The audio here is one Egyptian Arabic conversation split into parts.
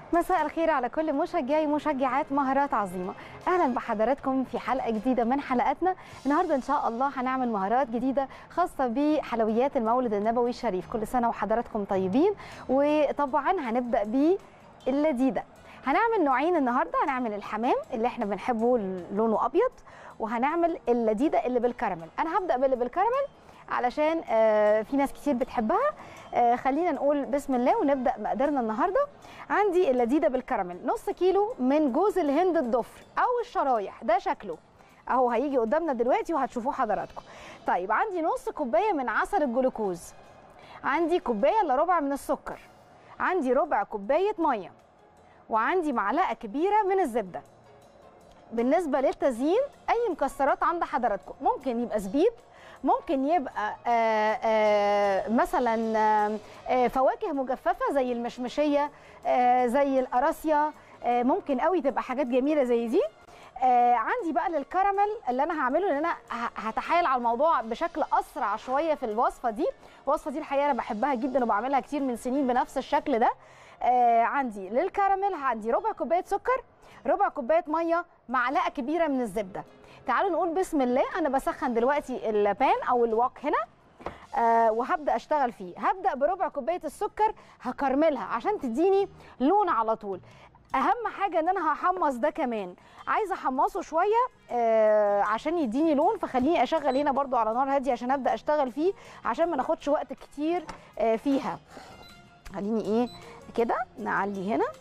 مساء الخير على كل مشجعي ومشجعات مهارات عظيمه اهلا بحضراتكم في حلقه جديده من حلقاتنا النهارده ان شاء الله هنعمل مهارات جديده خاصه بحلويات المولد النبوي الشريف كل سنه وحضراتكم طيبين وطبعا هنبدا باللذيذه هنعمل نوعين النهارده هنعمل الحمام اللي احنا بنحبه لونه ابيض وهنعمل اللذيذه اللي بالكراميل انا هبدا باللي بالكراميل علشان آه، في ناس كتير بتحبها آه، خلينا نقول بسم الله ونبدا مقدارنا النهارده عندي اللذيذه بالكراميل نص كيلو من جوز الهند الضفر او الشرايح ده شكله اهو هيجي قدامنا دلوقتي وهتشوفوه حضراتكم طيب عندي نص كوبايه من عسل الجلوكوز عندي كوبايه الا ربع من السكر عندي ربع كوبايه ميه وعندي معلقه كبيره من الزبده بالنسبه للتزيين اي مكسرات عند حضراتكم ممكن يبقى زبيب ممكن يبقى آآ آآ مثلا آآ فواكه مجففه زي المشمشيه زي القراصيه ممكن قوي تبقى حاجات جميله زي دي عندي بقى للكراميل اللي انا هعمله ان انا هتحايل على الموضوع بشكل اسرع شويه في الوصفه دي الوصفه دي الحقيقه انا بحبها جدا وبعملها كتير من سنين بنفس الشكل ده عندي للكراميل عندي ربع كوبايه سكر ربع كوبايه ميه معلقه كبيره من الزبده تعالوا نقول بسم الله انا بسخن دلوقتي البان او الوok هنا آه وهبدا اشتغل فيه هبدا بربع كوبايه السكر هكرملها عشان تديني لون على طول اهم حاجه ان انا هحمص ده كمان عايزه احمصه شويه آه عشان يديني لون فخليني اشغل هنا برده على نار هاديه عشان ابدا اشتغل فيه عشان ما ناخدش وقت كتير آه فيها خليني ايه كده نعلي هنا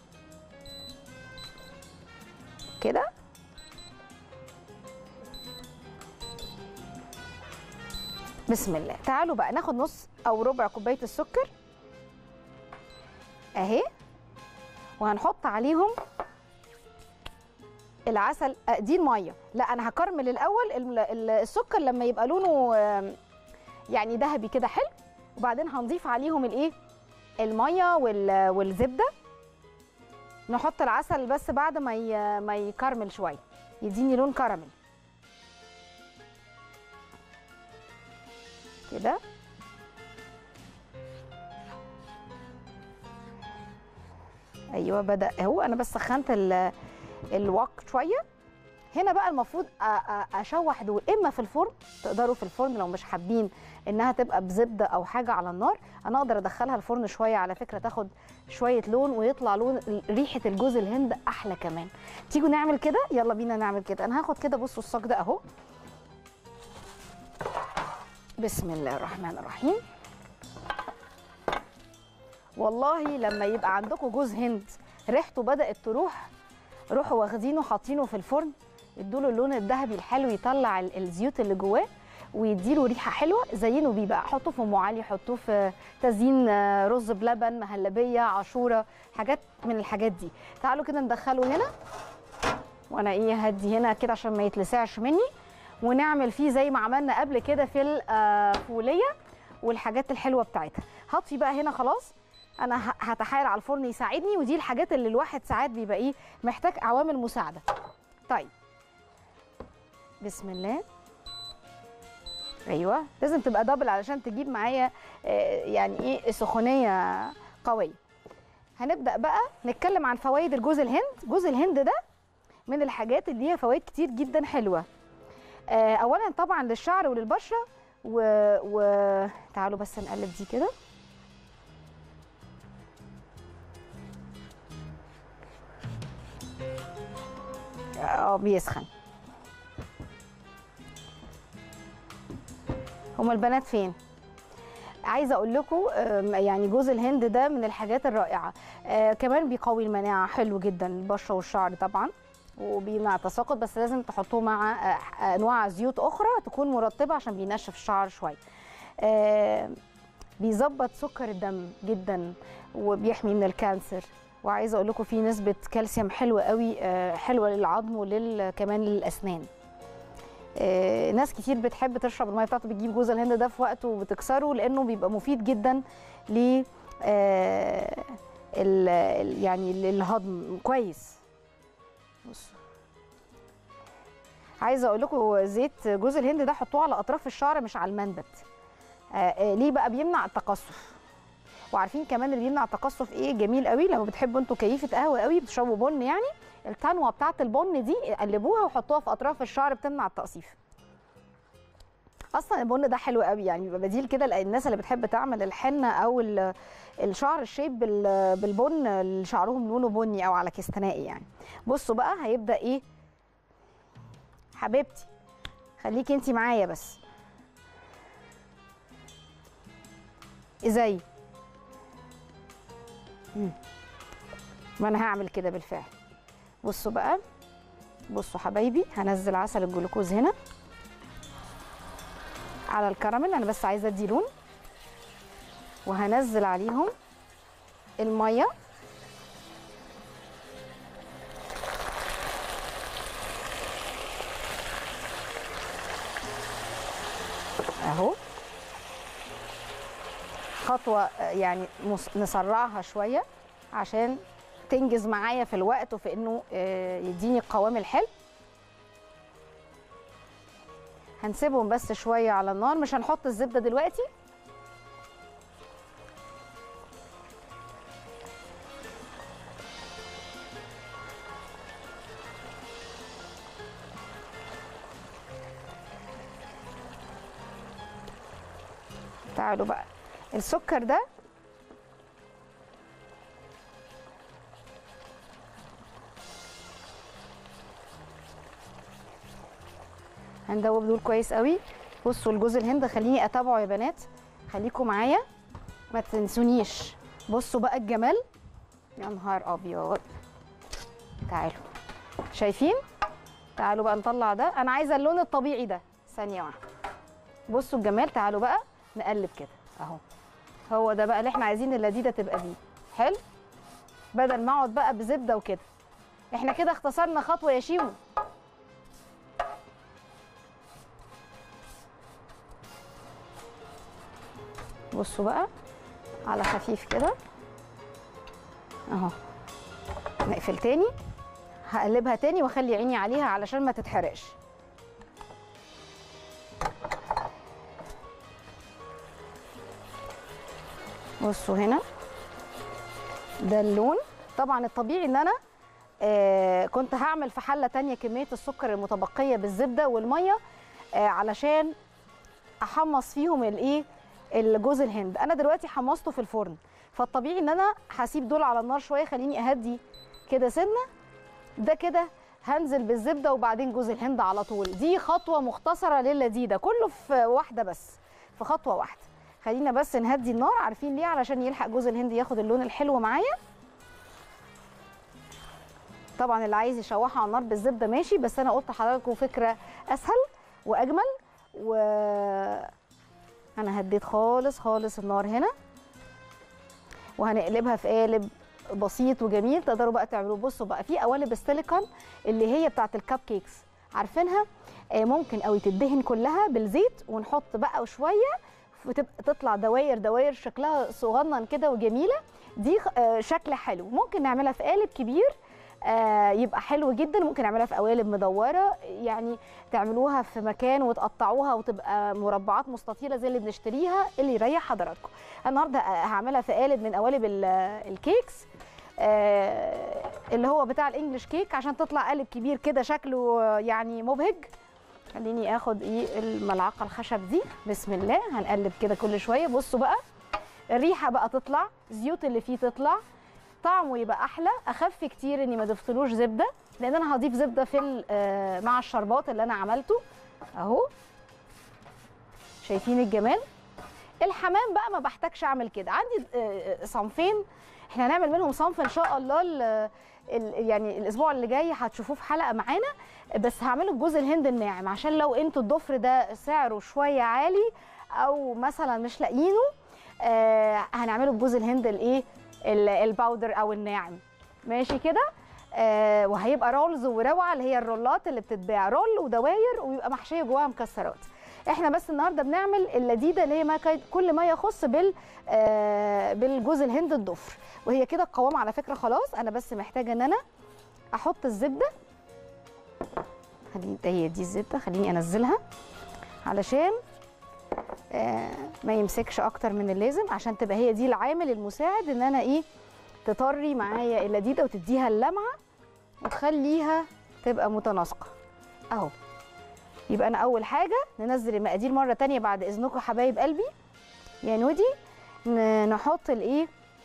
كده بسم الله تعالوا بقى ناخد نص او ربع كوبايه السكر اهي وهنحط عليهم العسل دي الميه لا انا هكرمل الاول السكر لما يبقى لونه يعني ذهبي كده حلو وبعدين هنضيف عليهم الايه الميه والزبده نحط العسل بس بعد ما ما يكرمل شويه يديني لون كراميل كده ايوه بدا اهو انا بس سخنت الوك شويه هنا بقى المفروض اشوح دول اما في الفرن تقدروا في الفرن لو مش حابين انها تبقى بزبده او حاجه على النار انا اقدر ادخلها الفرن شويه على فكره تاخد شويه لون ويطلع لون ريحه الجوز الهند احلى كمان تيجوا نعمل كده يلا بينا نعمل كده انا هاخد كده بصوا الصاج ده اهو بسم الله الرحمن الرحيم والله لما يبقى عندكم جوز هند ريحته بدات تروح روحوا واخدينه حاطينه في الفرن ادوا له اللون الذهبي الحلو يطلع الزيوت اللي جواه ويديله ريحه حلوه زينوا بيه بقى حطوه في ام علي حطوه في تزيين رز بلبن مهلبيه عاشوره حاجات من الحاجات دي تعالوا كده ندخله هنا وانا ايه هدي هنا كده عشان ما يتلسعش مني ونعمل فيه زي ما عملنا قبل كده في الفوليه والحاجات الحلوه بتاعتها هطفي بقى هنا خلاص انا هتحايل على الفرن يساعدني ودي الحاجات اللي الواحد ساعات بيبقى ايه محتاج عوامل مساعده طيب بسم الله ايوه لازم تبقى دبل علشان تجيب معايا يعني ايه سخونيه قويه هنبدا بقى نتكلم عن فوائد الجوز الهند جوز الهند ده من الحاجات اللي ليها فوائد كتير جدا حلوه اولا طبعا للشعر وللبشره و... و... تعالوا بس نقلب دي كده اه بيسخن هما البنات فين عايزه اقول لكم يعني جوز الهند ده من الحاجات الرائعه آه كمان بيقوي المناعه حلو جدا البشره والشعر طبعا وبيمنع التساقط بس لازم تحطوه مع انواع زيوت اخرى تكون مرطبه عشان بينشف الشعر شويه آه بيظبط سكر الدم جدا وبيحمي من الكانسر وعايزه اقول لكم في نسبه كالسيوم حلوه قوي آه حلوه للعظم وكمان للاسنان آه ناس كتير بتحب تشرب الميه بتاعته بتجيب جوز الهند ده في وقته وبتكسره لانه بيبقى مفيد جدا ل يعني للهضم كويس بصوا عايزه اقول لكم زيت جوز الهند ده حطوه على اطراف الشعر مش على المنبت آه آه ليه بقى بيمنع التقصف وعارفين كمان اللي بيمنع التقصف ايه جميل قوي لما بتحبوا انتوا كيفه قهوه قوي بتشربوا بن يعني التنوه بتاعه البن دي قلبوها وحطوها في اطراف الشعر بتمنع التقصيف اصلا البن ده حلو قوي يعني بيبقى بديل كده للناس اللي بتحب تعمل الحنه او ال- الشعر الشيب بال- بالبن اللي شعرهم لونه بني او على كستنائي يعني بصوا بقى هيبدا ايه حبيبتي خليكي انت معايا بس ازاي مم. ما انا هعمل كده بالفعل بصوا بقى بصوا حبايبي هنزل عسل الجلوكوز هنا على الكراميل انا بس عايزه ادي لون وهنزل عليهم الميه اهو خطوه آه، يعني مس- نسرعها شويه عشان تنجز معايا في الوقت وفي انه آه، يديني القوام الحلو هنسيبهم بس شويه على النار مش هنحط الزبده دلوقتي تعالوا بقى السكر ده هندوب دول كويس قوي بصوا الجوز الهند خليني اتابعه يا بنات خليكم معايا ما تنسونيش بصوا بقى الجمال يا نهار ابيض تعالوا شايفين تعالوا بقى نطلع ده انا عايزه اللون الطبيعي ده ثانيه واحده بصوا الجمال تعالوا بقى نقلب كده اهو هو ده بقى اللي احنا عايزين اللذيذه تبقى بيه حلو بدل ما اقعد بقى بزبده وكده احنا كده اختصرنا خطوه يا شيمو بصوا بقى على خفيف كده اهو نقفل تاني هقلبها تاني واخلي عيني عليها علشان ما تتحرقش بصوا هنا ده اللون طبعا الطبيعي ان انا آه كنت هعمل في حله تانية كميه السكر المتبقيه بالزبده والميه آه علشان احمص فيهم الايه الجوز الهند انا دلوقتي حمصته في الفرن فالطبيعي ان انا هسيب دول على النار شويه خليني اهدي كده سنه ده كده هنزل بالزبده وبعدين جوز الهند على طول دي خطوه مختصره للذيذه كله في واحده بس في خطوه واحده خلينا بس نهدي النار عارفين ليه علشان يلحق جوز الهند ياخد اللون الحلو معايا طبعا اللي عايز يشوحها على النار بالزبده ماشي بس انا قلت لحضراتكم فكره اسهل واجمل و انا هديت خالص خالص النار هنا وهنقلبها في قالب بسيط وجميل تقدروا بقى تعملوه بصوا بقى في قوالب السيليكون اللي هي بتاعت الكب كيكس عارفينها آه ممكن قوي تدهن كلها بالزيت ونحط بقى شويه وتبقى تطلع دواير دواير شكلها صغنن كده وجميله دي آه شكل حلو ممكن نعملها في قالب كبير آه يبقى حلو جدا ممكن نعملها في قوالب مدوره يعني تعملوها في مكان وتقطعوها وتبقى مربعات مستطيله زي اللي بنشتريها اللي يريح حضراتكم النهارده هعملها في قالب من قوالب ال- الكيكس آه اللي هو بتاع الانجليش كيك عشان تطلع قالب كبير كده شكله يعني مبهج خليني اخد ايه الملعقه الخشب دي بسم الله هنقلب كده كل شويه بصوا بقى الريحه بقى تطلع الزيوت اللي فيه تطلع طعمه يبقى احلى اخف كتير اني ما ضفتلوش زبده لان انا هضيف زبده في ال- آه، مع الشربات اللي انا عملته اهو شايفين الجمال الحمام بقى ما بحتاجش اعمل كده عندي آه، صنفين احنا هنعمل منهم صنف ان شاء الله ال- ال- يعني الاسبوع اللي جاي هتشوفوه في حلقه معانا بس هعمله بجوز الهند الناعم عشان لو انتوا الضفر ده سعره شويه عالي او مثلا مش لاقيينه آه هنعمله بجوز الهند الايه ال- الباودر او الناعم ماشي كده آه وهيبقى رولز وروعه اللي هي الرولات اللي بتتباع رول ودواير ويبقى محشيه جواها مكسرات احنا بس النهارده بنعمل اللذيذه اللي هي ما كي- كل ما يخص بال آه بالجوز الهند الضفر وهي كده القوام على فكره خلاص انا بس محتاجه ان انا احط الزبده خليني هي دي الزبده خليني انزلها علشان آه ما يمسكش اكتر من اللازم عشان تبقى هي دي العامل المساعد ان انا ايه تطري معايا اللذيذه وتديها اللمعه وتخليها تبقى متناسقه اهو يبقى انا اول حاجه ننزل المقادير مره تانية بعد اذنكم حبايب قلبي يا نودي ن- نحط الايه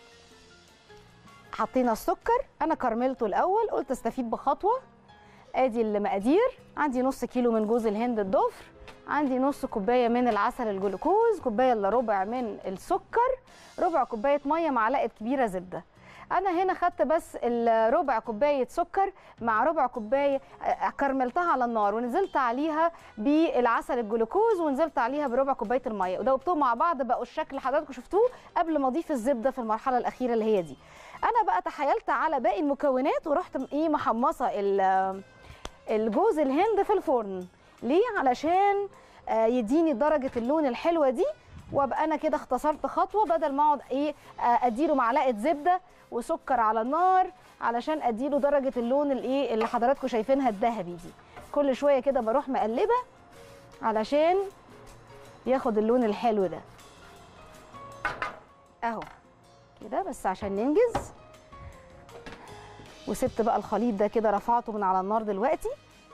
حطينا السكر انا كرملته الاول قلت استفيد بخطوه ادي المقادير عندي نص كيلو من جوز الهند الضفر عندي نص كوبايه من العسل الجلوكوز كوبايه الا ربع من السكر ربع كوبايه ميه معلقه كبيره زبده انا هنا خدت بس ال- ربع كوبايه سكر مع ربع كوبايه آه، كرملتها على النار ونزلت عليها بالعسل الجلوكوز ونزلت عليها بربع كوبايه الميه ودوبتهم مع بعض بقوا الشكل اللي حضراتكم شفتوه قبل ما اضيف الزبده في المرحله الاخيره اللي هي دي انا بقى تحايلت على باقي المكونات ورحت م- ايه محمصه ال- الجوز الهند في الفرن ليه علشان آه، يديني درجه اللون الحلوه دي وابقى انا كده اختصرت خطوه بدل ما اقعد ايه آه، اديله معلقه زبده وسكر على النار علشان اديله درجه اللون الايه اللي حضراتكم شايفينها الذهبي دي كل شويه كده بروح مقلبه علشان ياخد اللون الحلو ده اهو كده بس عشان ننجز وسبت بقى الخليط ده كده رفعته من على النار دلوقتي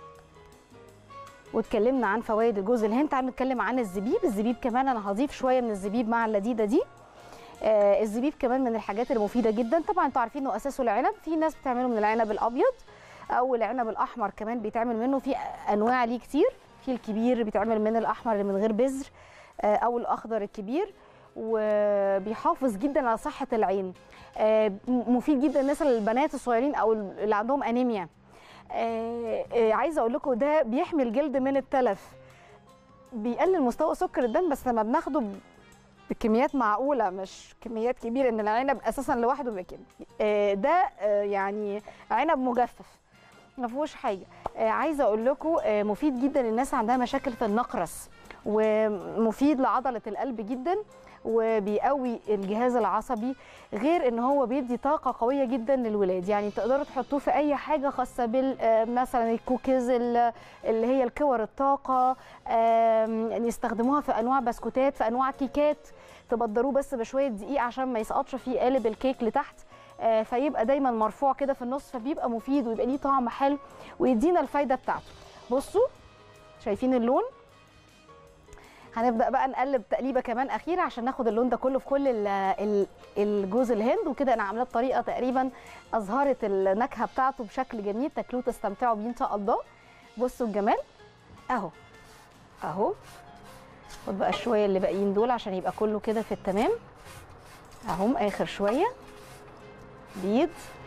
واتكلمنا عن فوائد الجوز الهند تعالوا نتكلم عن الزبيب الزبيب كمان انا هضيف شويه من الزبيب مع اللذيذه دي آه الزبيب كمان من الحاجات المفيده جدا طبعا انتوا عارفين انه اساسه العنب في ناس بتعمله من العنب الابيض او العنب الاحمر كمان بيتعمل منه في انواع ليه كتير في الكبير بيتعمل من الاحمر اللي من غير بذر آه او الاخضر الكبير وبيحافظ جدا على صحه العين آه م- مفيد جدا الناس البنات الصغيرين او اللي عندهم انيميا آه آه عايزه اقول لكم ده بيحمي الجلد من التلف بيقلل مستوى سكر الدم بس لما بناخده ب- بكميات معقوله مش كميات كبيره ان العنب اساسا لوحده بكم آه ده آه يعني عنب مجفف ما فيهوش حاجه آه عايزه اقول لكم آه مفيد جدا للناس عندها مشاكل في النقرس ومفيد لعضله القلب جدا وبيقوي الجهاز العصبي غير ان هو بيدي طاقه قويه جدا للولاد يعني تقدروا تحطوه في اي حاجه خاصه بال آه، مثلا الكوكيز ال- اللي هي الكور الطاقه آم، يستخدموها في انواع بسكوتات في انواع كيكات تبدروه بس بشويه دقيق عشان ما يسقطش فيه قالب الكيك لتحت آه، فيبقى دايما مرفوع كده في النص فبيبقى مفيد ويبقى ليه طعم حلو ويدينا الفايده بتاعته بصوا شايفين اللون هنبدا بقى نقلب تقليبه كمان اخيره عشان ناخد اللون ده كله في كل ال- ال- الجوز الهند وكده انا عاملاه بطريقه تقريبا اظهرت النكهه بتاعته بشكل جميل تاكلوه تستمتعوا بيه ان شاء الله بصوا الجمال اهو اهو خد بقى الشويه اللي باقيين دول عشان يبقى كله كده في التمام اهم اخر شويه بيض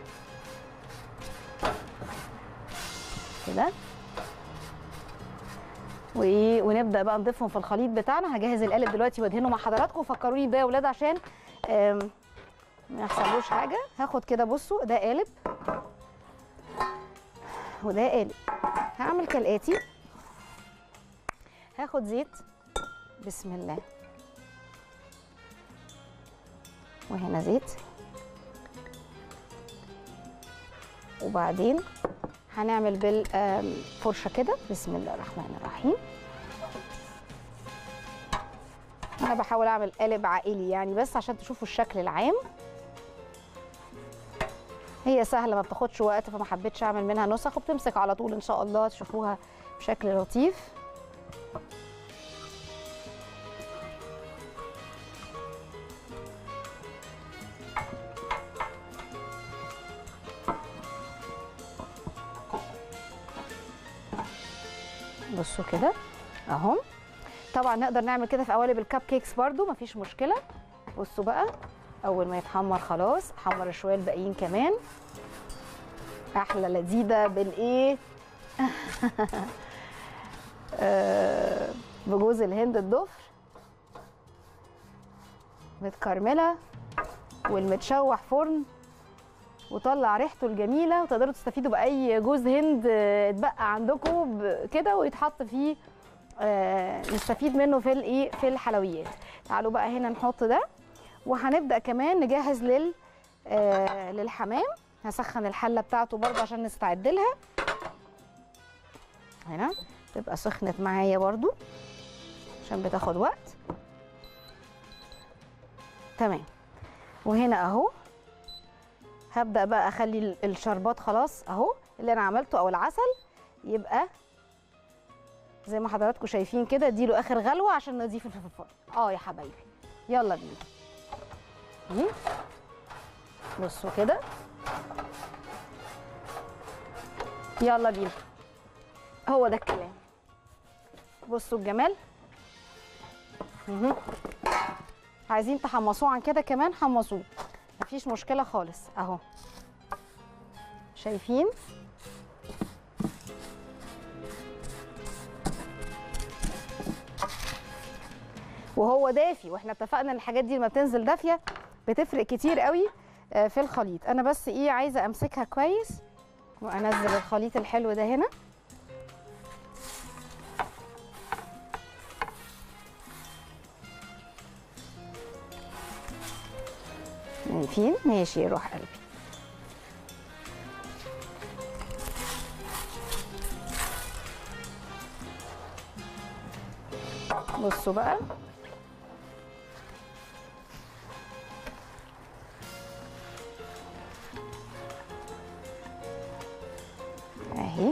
كده وايه ونبدا بقى نضيفهم في الخليط بتاعنا هجهز القالب دلوقتي وادهنه مع حضراتكم فكروني بده يا اولاد عشان آم، ما يحصلوش حاجه هاخد كده بصوا ده قالب وده قالب هعمل كالاتي هاخد زيت بسم الله وهنا زيت وبعدين هنعمل بالفرشه كده بسم الله الرحمن الرحيم انا بحاول اعمل قالب عائلي يعني بس عشان تشوفوا الشكل العام هي سهله ما بتاخدش وقت فما حبيتش اعمل منها نسخ وبتمسك على طول ان شاء الله تشوفوها بشكل لطيف بصوا كده اهو طبعا نقدر نعمل كده في قوالب الكب كيكس برضو مفيش مشكله بصوا بقى اول ما يتحمر خلاص حمر شويه الباقيين كمان احلى لذيذه بالايه آه، بجوز الهند الضفر متكرمله والمتشوح فرن وطلع ريحته الجميله وتقدروا تستفيدوا باي جوز هند آه، اتبقى عندكم ب- كده ويتحط فيه آه، نستفيد منه في الايه في الحلويات تعالوا بقى هنا نحط ده وهنبدا كمان نجهز لل آه، للحمام هسخن الحله بتاعته برضه عشان نستعد لها هنا تبقى سخنت معايا برضو عشان بتاخد وقت تمام وهنا اهو هبدا بقى اخلي ال- الشربات خلاص اهو اللي انا عملته او العسل يبقى زي ما حضراتكم شايفين كده اديله اخر غلوه عشان نضيفه في الفرن اه يا حبايبي يلا بينا مم. بصوا كده يلا بينا هو ده الكلام بصوا الجمال مهم. عايزين تحمصوه عن كده كمان حمصوه مفيش مشكله خالص اهو شايفين وهو دافي واحنا اتفقنا ان الحاجات دي لما بتنزل دافيه بتفرق كتير قوي آه، في الخليط انا بس ايه عايزه امسكها كويس وانزل الخليط الحلو ده هنا شايفين ماشي يا روح قلبي بصوا بقى اهي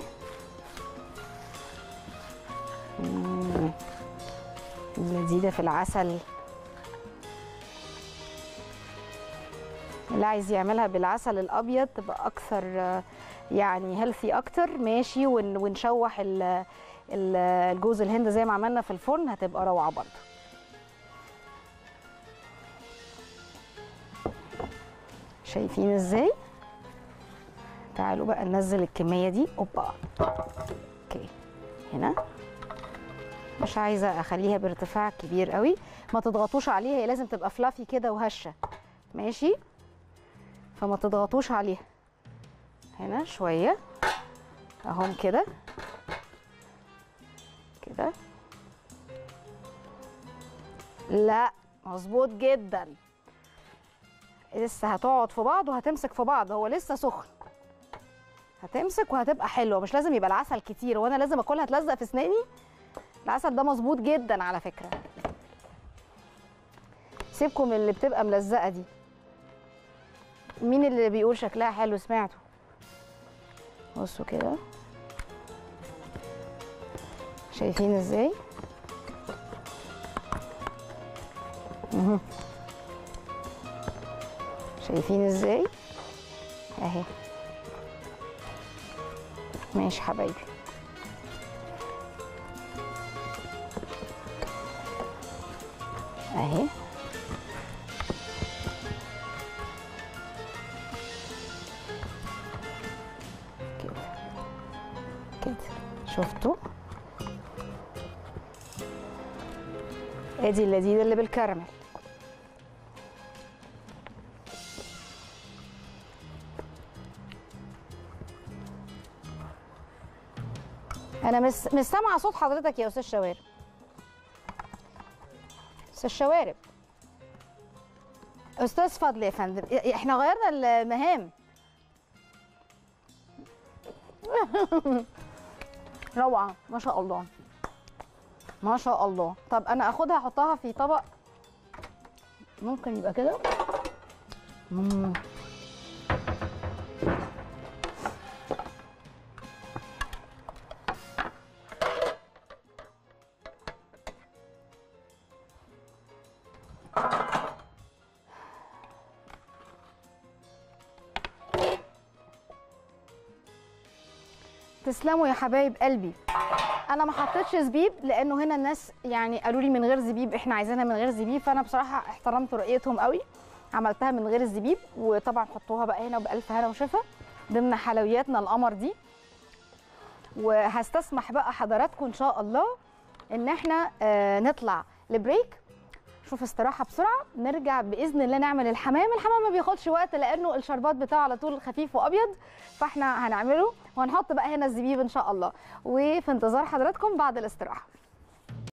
مم. لذيذة في العسل اللي عايز يعملها بالعسل الابيض تبقى اكثر آه، يعني هيلثي اكتر ماشي ون- ونشوح ال- ال- الجوز الهند زي ما عملنا في الفرن هتبقى روعه برضه شايفين ازاي تعالوا بقى ننزل الكميه دي اوبا اوكي هنا مش عايزه اخليها بارتفاع كبير قوي ما تضغطوش عليها هي لازم تبقى فلافي كده وهشه ماشي فما تضغطوش عليها هنا شويه اهم كده كده لا مظبوط جدا لسه هتقعد في بعض وهتمسك في بعض هو لسه سخن هتمسك وهتبقى حلوه مش لازم يبقى العسل كتير وانا لازم اكلها تلزق في اسناني العسل ده مظبوط جدا على فكره سيبكم من اللي بتبقى ملزقه دي مين اللي بيقول شكلها حلو سمعته بصوا كده شايفين ازاي مهم. شايفين ازاي اهي ماشي حبايبي اهي كده كده شفتوا ادي اللذيذه اللي بالكراميل انا مش مش سامعه صوت حضرتك يا استاذ شوارب استاذ شوارب استاذ فضل يا فندم احنا غيرنا المهام روعه ما شاء الله ما شاء الله طب انا اخدها احطها في طبق ممكن يبقى كده مم. تسلموا يا حبايب قلبي انا ما حطيتش زبيب لانه هنا الناس يعني قالوا لي من غير زبيب احنا عايزينها من غير زبيب فانا بصراحه احترمت رؤيتهم قوي عملتها من غير الزبيب وطبعا حطوها بقى هنا بالف هنا وشفا ضمن حلوياتنا القمر دي وهستسمح بقى حضراتكم ان شاء الله ان احنا آه نطلع لبريك شوف استراحه بسرعه نرجع باذن الله نعمل الحمام الحمام ما بياخدش وقت لانه الشربات بتاعه على طول خفيف وابيض فاحنا هنعمله وهنحط بقى هنا الزبيب ان شاء الله وفي انتظار حضراتكم بعد الاستراحه